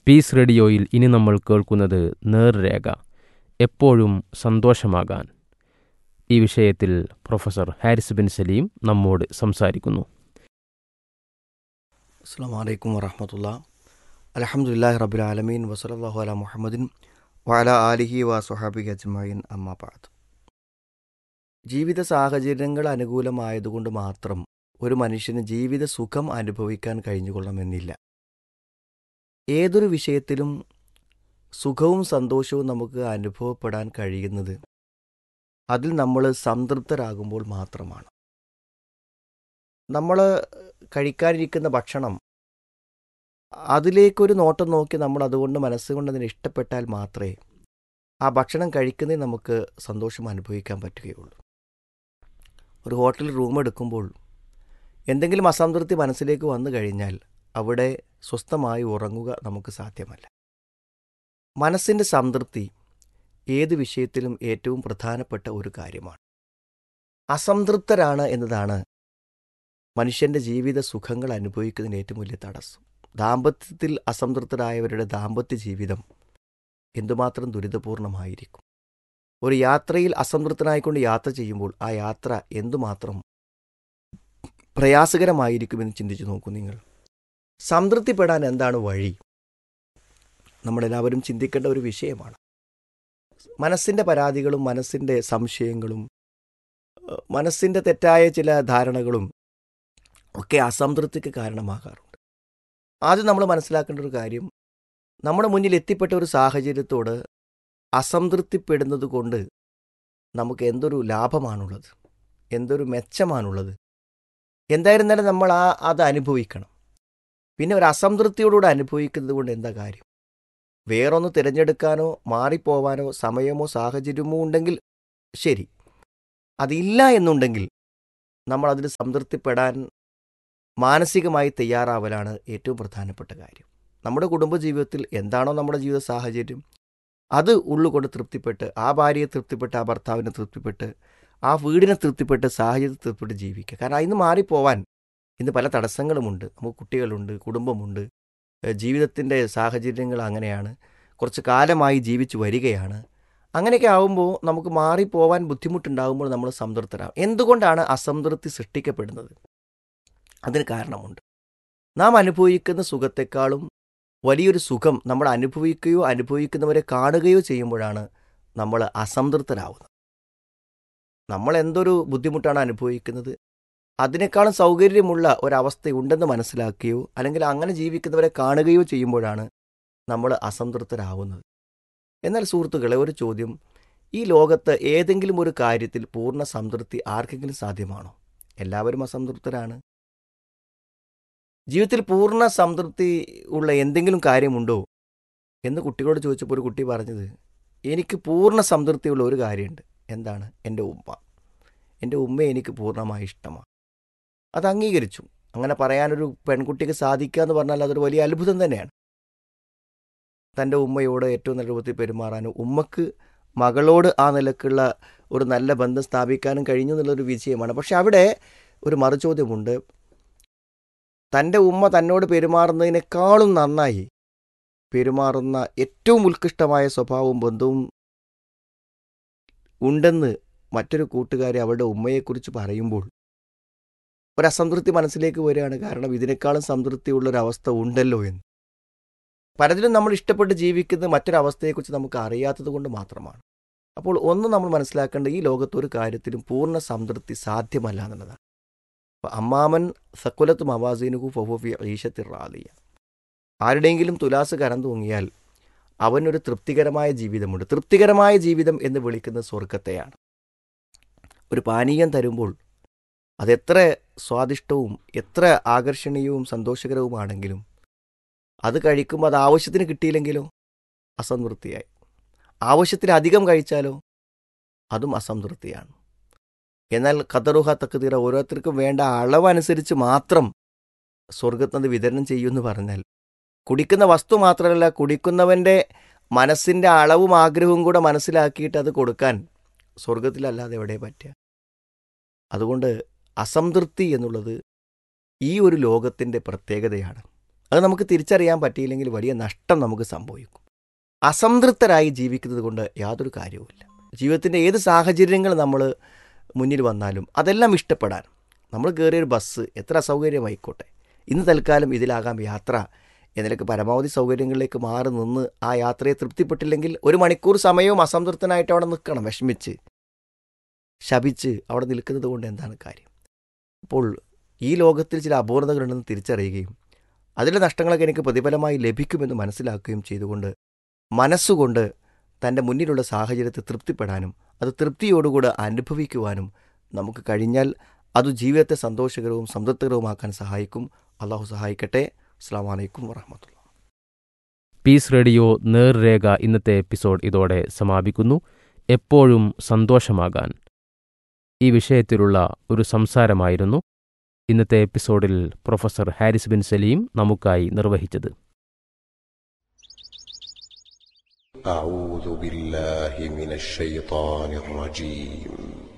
piece റേഡിയോയിൽ ഇനി നമ്മൾ കേൾക്കുന്നത് നേർരേഖ എപ്പോഴും സന്തോഷമാകാൻ ഈ വിഷയത്തിൽ പ്രൊഫസർ ഹാരിസ് ബിൻ സലീം നമ്മോട് സംസാരിക്കുന്നു അസ്സാം വലൈക്കും വറഹമത്തുള്ള അലഹമുല്ലാ റബുലാലമീൻ വസലല്ലാഹു അല മുഹമ്മദിൻ വഅല ആലിഹി വ സുഹാബി അജ്മീൻ അമ്മാബാദ് ജീവിത സാഹചര്യങ്ങൾ അനുകൂലമായതുകൊണ്ട് മാത്രം ഒരു മനുഷ്യന് ജീവിത സുഖം അനുഭവിക്കാൻ കഴിഞ്ഞുകൊള്ളണമെന്നില്ല ഏതൊരു വിഷയത്തിലും സുഖവും സന്തോഷവും നമുക്ക് അനുഭവപ്പെടാൻ കഴിയുന്നത് അതിൽ നമ്മൾ സംതൃപ്തരാകുമ്പോൾ മാത്രമാണ് നമ്മൾ കഴിക്കാനിരിക്കുന്ന ഭക്ഷണം അതിലേക്കൊരു നോട്ടം നോക്കി നമ്മൾ അതുകൊണ്ട് മനസ്സുകൊണ്ട് അതിനെ ഇഷ്ടപ്പെട്ടാൽ മാത്രമേ ആ ഭക്ഷണം കഴിക്കുന്നതിൽ നമുക്ക് സന്തോഷം അനുഭവിക്കാൻ പറ്റുകയുള്ളൂ ഒരു ഹോട്ടലിൽ റൂം എടുക്കുമ്പോൾ എന്തെങ്കിലും അസംതൃപ്തി മനസ്സിലേക്ക് വന്നു കഴിഞ്ഞാൽ അവിടെ സ്വസ്ഥമായി ഉറങ്ങുക നമുക്ക് സാധ്യമല്ല മനസ്സിൻ്റെ സംതൃപ്തി ഏത് വിഷയത്തിലും ഏറ്റവും പ്രധാനപ്പെട്ട ഒരു കാര്യമാണ് അസംതൃപ്തരാണ് എന്നതാണ് മനുഷ്യൻ്റെ ജീവിത സുഖങ്ങൾ അനുഭവിക്കുന്നതിന് ഏറ്റവും വലിയ തടസ്സം ദാമ്പത്യത്തിൽ അസംതൃപ്തരായവരുടെ ദാമ്പത്യ ജീവിതം എന്തുമാത്രം ദുരിതപൂർണമായിരിക്കും ഒരു യാത്രയിൽ അസംതൃപ്തനായിക്കൊണ്ട് യാത്ര ചെയ്യുമ്പോൾ ആ യാത്ര എന്തുമാത്രം പ്രയാസകരമായിരിക്കുമെന്ന് ചിന്തിച്ചു നോക്കൂ നിങ്ങൾ സംതൃപ്തിപ്പെടാൻ എന്താണ് വഴി നമ്മളെല്ലാവരും ചിന്തിക്കേണ്ട ഒരു വിഷയമാണ് മനസ്സിൻ്റെ പരാതികളും മനസ്സിൻ്റെ സംശയങ്ങളും മനസ്സിൻ്റെ തെറ്റായ ചില ധാരണകളും ഒക്കെ അസംതൃപ്തിക്ക് കാരണമാകാറുണ്ട് ആദ്യം നമ്മൾ മനസ്സിലാക്കേണ്ട ഒരു കാര്യം നമ്മുടെ മുന്നിൽ എത്തിപ്പെട്ട ഒരു സാഹചര്യത്തോട് അസംതൃപ്തിപ്പെടുന്നത് കൊണ്ട് നമുക്ക് എന്തൊരു ലാഭമാണുള്ളത് എന്തൊരു മെച്ചമാണുള്ളത് എന്തായിരുന്നാലും നമ്മൾ ആ അത് അനുഭവിക്കണം പിന്നെ ഒരു അസംതൃപ്തിയോടുകൂടെ അനുഭവിക്കുന്നത് കൊണ്ട് എന്താ കാര്യം വേറൊന്ന് തിരഞ്ഞെടുക്കാനോ മാറിപ്പോവാനോ സമയമോ സാഹചര്യമോ ഉണ്ടെങ്കിൽ ശരി അതില്ല എന്നുണ്ടെങ്കിൽ നമ്മൾ അതിൽ സംതൃപ്തിപ്പെടാൻ മാനസികമായി തയ്യാറാവലാണ് ഏറ്റവും പ്രധാനപ്പെട്ട കാര്യം നമ്മുടെ കുടുംബജീവിതത്തിൽ എന്താണോ നമ്മുടെ ജീവിത സാഹചര്യം അത് ഉള്ളുകൊണ്ട് തൃപ്തിപ്പെട്ട് ആ ഭാര്യയെ തൃപ്തിപ്പെട്ട് ആ ഭർത്താവിനെ തൃപ്തിപ്പെട്ട് ആ വീടിനെ തൃപ്തിപ്പെട്ട് സാഹചര്യത്തെ തൃപ്തിപ്പെട്ട് ജീവിക്കുക കാരണം ഇന്ന് മാറിപ്പോവാൻ ഇന്ന് പല തടസ്സങ്ങളുമുണ്ട് നമുക്ക് കുട്ടികളുണ്ട് കുടുംബമുണ്ട് ജീവിതത്തിൻ്റെ സാഹചര്യങ്ങൾ അങ്ങനെയാണ് കുറച്ച് കാലമായി ജീവിച്ചു വരികയാണ് അങ്ങനെയൊക്കെ ആകുമ്പോൾ നമുക്ക് മാറിപ്പോവാൻ ബുദ്ധിമുട്ടുണ്ടാകുമ്പോൾ നമ്മൾ സംതൃപ്തരാകും എന്തുകൊണ്ടാണ് അസംതൃപ്തി സൃഷ്ടിക്കപ്പെടുന്നത് അതിന് കാരണമുണ്ട് നാം അനുഭവിക്കുന്ന സുഖത്തെക്കാളും വലിയൊരു സുഖം നമ്മൾ അനുഭവിക്കുകയോ അനുഭവിക്കുന്നവരെ കാണുകയോ ചെയ്യുമ്പോഴാണ് നമ്മൾ അസംതൃപ്തരാവുന്നത് നമ്മൾ എന്തൊരു ബുദ്ധിമുട്ടാണ് അനുഭവിക്കുന്നത് അതിനേക്കാളും സൗകര്യമുള്ള ഒരവസ്ഥ ഉണ്ടെന്ന് മനസ്സിലാക്കുകയോ അല്ലെങ്കിൽ അങ്ങനെ ജീവിക്കുന്നവരെ കാണുകയോ ചെയ്യുമ്പോഴാണ് നമ്മൾ അസംതൃപ്തരാവുന്നത് എന്നാൽ സുഹൃത്തുക്കളെ ഒരു ചോദ്യം ഈ ലോകത്ത് ഏതെങ്കിലും ഒരു കാര്യത്തിൽ പൂർണ്ണ സംതൃപ്തി ആർക്കെങ്കിലും സാധ്യമാണോ എല്ലാവരും അസംതൃപ്തരാണ് ജീവിതത്തിൽ പൂർണ്ണ സംതൃപ്തി ഉള്ള എന്തെങ്കിലും കാര്യമുണ്ടോ എന്ന് കുട്ടികളോട് ചോദിച്ചപ്പോൾ ഒരു കുട്ടി പറഞ്ഞത് എനിക്ക് പൂർണ്ണ സംതൃപ്തിയുള്ള ഒരു കാര്യമുണ്ട് എന്താണ് എൻ്റെ ഉമ്മ എൻ്റെ ഉമ്മ എനിക്ക് പൂർണ്ണമായി ഇഷ്ടമാണ് അത് അംഗീകരിച്ചു അങ്ങനെ പറയാനൊരു പെൺകുട്ടിക്ക് സാധിക്കുക എന്ന് പറഞ്ഞാൽ അതൊരു വലിയ അത്ഭുതം തന്നെയാണ് തൻ്റെ ഉമ്മയോട് ഏറ്റവും നല്ല രൂപത്തിൽ പെരുമാറാനും ഉമ്മക്ക് മകളോട് ആ നിലക്കുള്ള ഒരു നല്ല ബന്ധം സ്ഥാപിക്കാനും കഴിഞ്ഞു എന്നുള്ളൊരു വിജയമാണ് പക്ഷെ അവിടെ ഒരു മറുചോദ്യമുണ്ട് തൻ്റെ ഉമ്മ തന്നോട് പെരുമാറുന്നതിനേക്കാളും നന്നായി പെരുമാറുന്ന ഏറ്റവും ഉത്കൃഷ്ടമായ സ്വഭാവവും ബന്ധവും ഉണ്ടെന്ന് മറ്റൊരു കൂട്ടുകാരി അവളുടെ ഉമ്മയെക്കുറിച്ച് പറയുമ്പോൾ ഒരു അസംതൃപ്തി മനസ്സിലേക്ക് വരികയാണ് കാരണം ഇതിനേക്കാളും സംതൃപ്തിയുള്ള ഒരു അവസ്ഥ ഉണ്ടല്ലോ എന്ന് പലതിലും നമ്മൾ ഇഷ്ടപ്പെട്ട് ജീവിക്കുന്ന മറ്റൊരവസ്ഥയെക്കുറിച്ച് നമുക്ക് അറിയാത്തത് കൊണ്ട് മാത്രമാണ് അപ്പോൾ ഒന്ന് നമ്മൾ മനസ്സിലാക്കേണ്ട ഈ ലോകത്ത് ഒരു കാര്യത്തിലും പൂർണ്ണ സംതൃപ്തി സാധ്യമല്ല എന്നുള്ളതാണ് അപ്പോൾ അമ്മാമൻ സക്കുലത്ത് മവാസീനുഹു ഫഹുഫി ഈശത്തി റാലിയ ആരുടെയെങ്കിലും തുലാസ് കരം തൂങ്ങിയാൽ അവനൊരു തൃപ്തികരമായ ജീവിതമുണ്ട് തൃപ്തികരമായ ജീവിതം എന്ന് വിളിക്കുന്നത് സ്വർഗത്തെയാണ് ഒരു പാനീയം തരുമ്പോൾ അതെത്ര സ്വാദിഷ്ടവും എത്ര ആകർഷണീയവും സന്തോഷകരവുമാണെങ്കിലും അത് കഴിക്കുമ്പോൾ അത് ആവശ്യത്തിന് കിട്ടിയില്ലെങ്കിലോ അസംതൃപ്തിയായി ആവശ്യത്തിലധികം കഴിച്ചാലോ അതും അസംതൃപ്തിയാണ് എന്നാൽ ഖത്തറുഹ തക്കുതീറ ഓരോരുത്തർക്കും വേണ്ട അളവനുസരിച്ച് മാത്രം സ്വർഗത്തത് വിതരണം ചെയ്യുമെന്ന് പറഞ്ഞാൽ കുടിക്കുന്ന വസ്തു മാത്രമല്ല കുടിക്കുന്നവൻ്റെ മനസ്സിൻ്റെ അളവും ആഗ്രഹവും കൂടെ മനസ്സിലാക്കിയിട്ട് അത് കൊടുക്കാൻ സ്വർഗത്തിലല്ലാതെ എവിടെ പറ്റുക അതുകൊണ്ട് അസംതൃപ്തി എന്നുള്ളത് ഈ ഒരു ലോകത്തിൻ്റെ പ്രത്യേകതയാണ് അത് നമുക്ക് തിരിച്ചറിയാൻ പറ്റിയില്ലെങ്കിൽ വലിയ നഷ്ടം നമുക്ക് സംഭവിക്കും അസംതൃപ്തരായി ജീവിക്കുന്നത് കൊണ്ട് യാതൊരു കാര്യവുമില്ല ജീവിതത്തിൻ്റെ ഏത് സാഹചര്യങ്ങൾ നമ്മൾ മുന്നിൽ വന്നാലും അതെല്ലാം ഇഷ്ടപ്പെടാൻ നമ്മൾ കയറിയൊരു ബസ് എത്ര അസൗകര്യമായിക്കോട്ടെ ഇന്ന് തൽക്കാലം ഇതിലാകാം യാത്ര എന്നതിലേക്ക് പരമാവധി സൗകര്യങ്ങളിലേക്ക് മാറി നിന്ന് ആ യാത്രയെ തൃപ്തിപ്പെട്ടില്ലെങ്കിൽ ഒരു മണിക്കൂർ സമയവും അസംതൃപ്തനായിട്ട് അവിടെ നിൽക്കണം വിഷമിച്ച് ശപിച്ച് അവിടെ നിൽക്കുന്നത് കൊണ്ട് എന്താണ് കാര്യം അപ്പോൾ ഈ ലോകത്തിൽ ചില അപൂർണതകളുണ്ടെന്ന് തിരിച്ചറിയുകയും അതിലെ നഷ്ടങ്ങളൊക്കെ എനിക്ക് പ്രതിഫലമായി ലഭിക്കുമെന്ന് മനസ്സിലാക്കുകയും ചെയ്തുകൊണ്ട് മനസ്സുകൊണ്ട് തൻ്റെ മുന്നിലുള്ള സാഹചര്യത്തെ തൃപ്തിപ്പെടാനും അത് തൃപ്തിയോടുകൂടെ അനുഭവിക്കുവാനും നമുക്ക് കഴിഞ്ഞാൽ അത് ജീവിതത്തെ സന്തോഷകരവും സംതൃപ്തകരവുമാക്കാൻ സഹായിക്കും അള്ളാഹു സഹായിക്കട്ടെ അസ്സാം വലൈക്കും വറഹമത്തുള്ള പീസ് റേഡിയോ നേർരേഖ ഇന്നത്തെ എപ്പിസോഡ് ഇതോടെ സമാപിക്കുന്നു എപ്പോഴും സന്തോഷമാകാൻ ഈ വിഷയത്തിലുള്ള ഒരു സംസാരമായിരുന്നു ഇന്നത്തെ എപ്പിസോഡിൽ പ്രൊഫസർ ഹാരിസ് ബിൻ സലീം നമുക്കായി നിർവഹിച്ചത് أعوذ بالله من الشيطان الرجيم